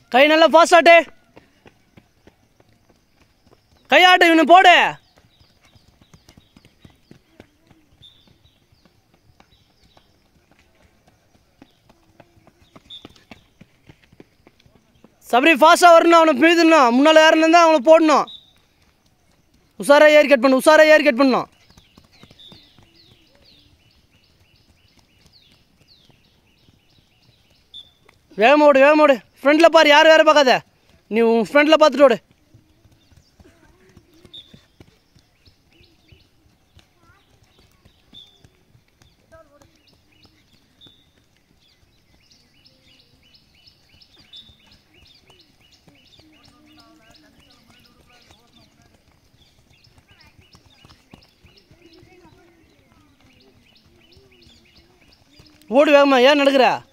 கை நல்லா ஃபாஸ்ட் ஆட்டு கையாட்டு இவனு போடு சபரி ஃபாஸ்ட்டாக வரணும் அவனை மீதிடணும் முன்னால் யாருன்னு இருந்தால் அவனை போடணும் உஷாராக ஏர் கட் பண்ணு உஷாராக ஏர் கட் பண்ணணும் வேகமாக ஓடு வேகமாக ஓடு ஃப்ரண்ட்டில் பாரு யார் வேறு பார்க்காத நீ உன் ஃப்ரண்ட்டில் பார்த்துட்டு ஓடு ஓடு வேகமா ஏன் நடக்கிற